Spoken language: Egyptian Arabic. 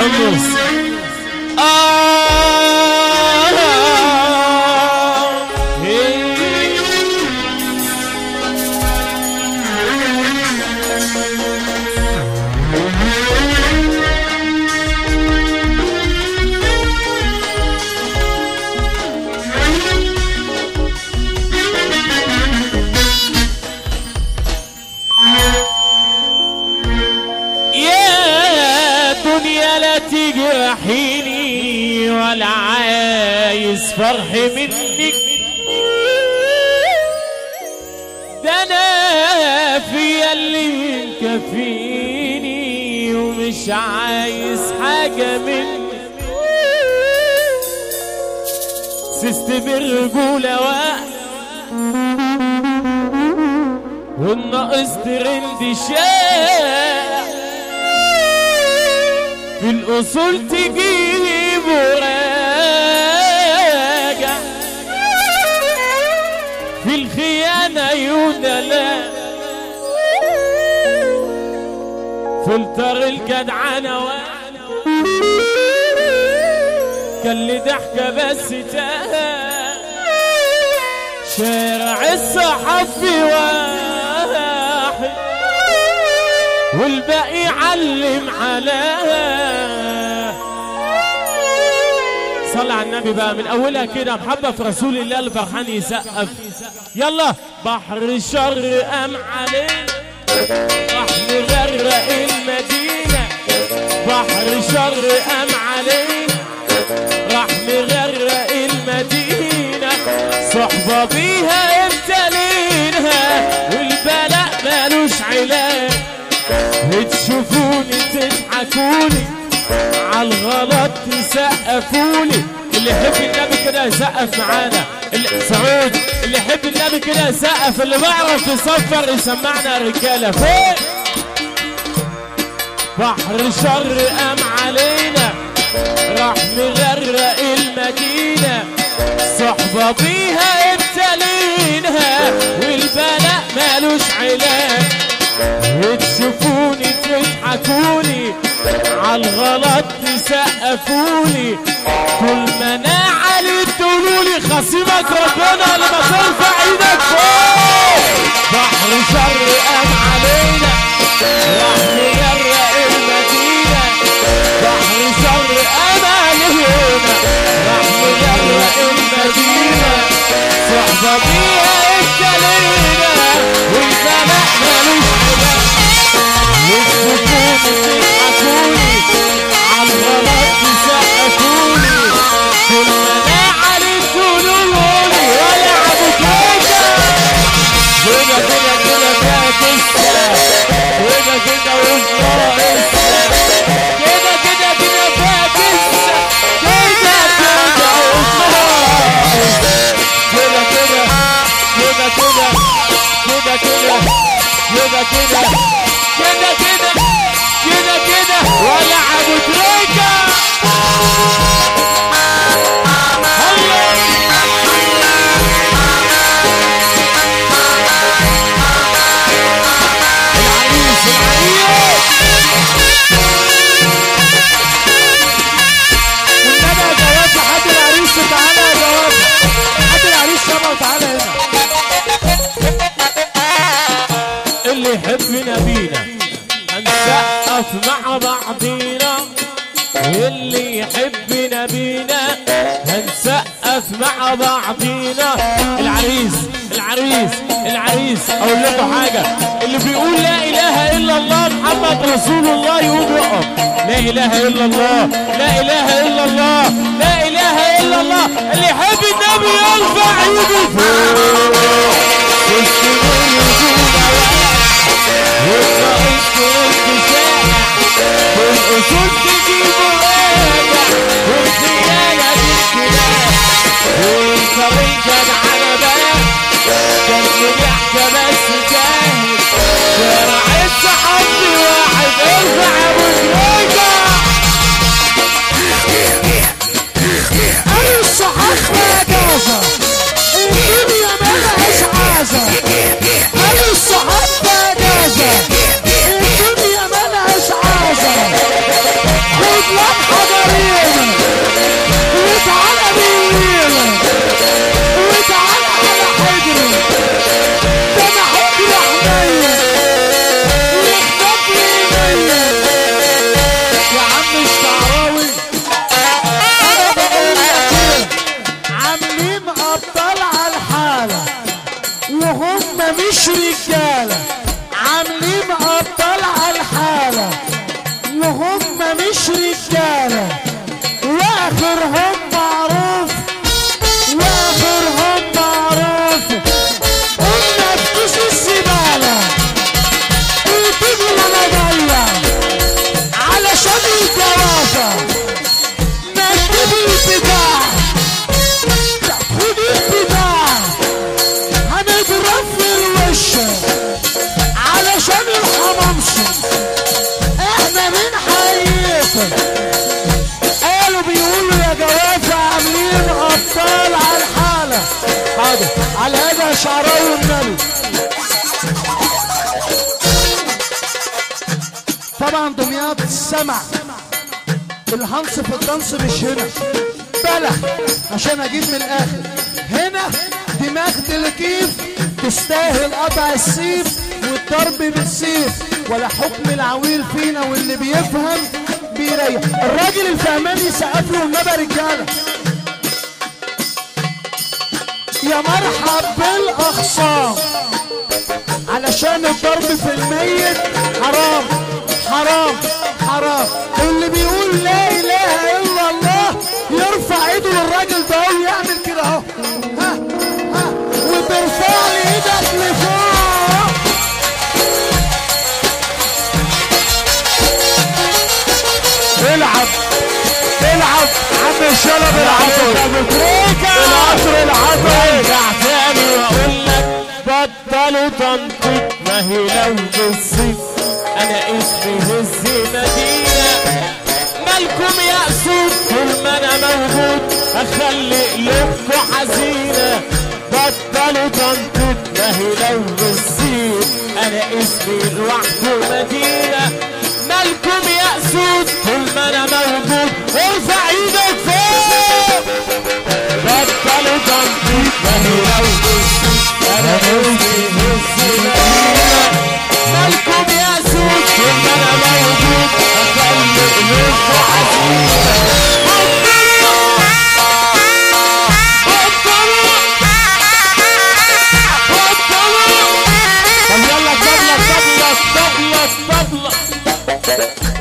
حمص آه هي. يا دنيا لا تجرحيني ولا عايز فرح منك ده انا فيا اللي مكفيني ومش عايز حاجة منك سست بالرجولة واقف والناقص ترند شاع في الأصول تجيب وراجع في الخيانة يونا لا فلتر الجدعنة وانا كان لي ضحكة بس تاه شارع الصحفي واحد والباقي علم عليها صلى على النبي بقى من اولها كده محبه في رسول الله اللي فرحان يسقف يلا بحر الشر قام علينا راح نغرق المدينه بحر الشر قام علينا راح نغرق المدينة صحبة بيها ابتلينها والبلاء مالوش علاج تشوفوني تضحكوني عالغلط تسقفولي اللي يحب النبي كده يسقف معانا اللي سعود اللي يحب النبي كده يسقف اللي بيعرف يصفر يسمعنا رجاله فين بحر شر قام علينا راح نغرق المدينة صحبة بيها ابتلينها والبلاء مالوش علاج تشوفوني تضحكوني عالغلط تسقفوني طول ما انا علي تقولولي خصيمك ربنا لما ترفع ايدك فوق بحر شر قام علينا راح نغرق المدينة بحر شر قام علينا راح نغرق المدينة صحبة بيها ابتلينا والبلاء مالوش علاج والسكون تضحكوني عالغلط تسقفوني كل ما انا علي تقولولي ولا ابو كيكه كده كده كده فاكسة كده كده وفاكسة كده كده كده فاكسة كده كده وفاكسة كده كده كده كده كده كده كده كده كده كده كده كده ولا ابو تريكه العريس العريس والنبي يا جواد لحد العريس تعالى يا جواد لحد العريس شبه وتعالى هنا اللي يحبنا بينا هنسقف مع بعضينا اللي يحبنا بينا هنسقف مع بعضينا العريس العريس العريس اقول لكم حاجه اللي بيقول لا اله الا الله محمد رسول الله يقوم يقف لا اله الا الله لا اله الا الله لا اله الا الله اللي يحب النبي يرفع ايده فوق والسنين والرئيس كنت شائع والأصول تجيب راجع والخيانة بالسلاح والطريق كان على بال كان نجحت بس جاهل شارع الصحفي واحد ارفع ابو جريجة أنا الصحافة يا جازة الدنيا مالهاش عازة أنا الصحافة يا جازة الدنيا مالهاش عازة خد واخرهم معروف واخرهم معروف قلنا بكيس الزبالة وتجري مضيع علشان الجوافة نكتب البتاع خد البتاع هنضرب في الوش علشان الحمامشي احنا من حياتك قالوا بيقولوا يا جوافة عاملين ابطال على الحالة حاضر على هذا شعراوي النبي طبعا دمياط سمع الهنص في الدنس مش هنا بلح عشان اجيب من الاخر هنا دماغ تلكيف تستاهل قطع السيف والضرب بالسيف ولا حكم العويل فينا واللي بيفهم بيريح الراجل الفهمان يسقف له والنبي رجاله يا مرحب بالاخصام علشان الضرب في الميت حرام حرام حرام اللي بيقول لا اله الا الله يرفع ايده للراجل ده ويعمل كده اهو ها ها وترفع لي ايدك لفوق العب العب عم الشلب العب العصر العصر وارجع تاني واقول لك بطلوا تنطيط ما هي لو بالصيف انا اسمي هز مدينة مالكم يا اسود طول ما انا موجود اخلي قلوبكم حزينة بطلوا تنطيط ما هي لو بالصيف انا اسمي لوحده مدينة مالكم يا اسود طول ما انا موجود ارفع ايدك فوق بطلوا تنطيط وهي لو انا قلبي نص مدينة مالكم يا سود ثم انا موجود اخلي قلوبكم حزينة طب يلا طبلة طبلة طبلة طبلة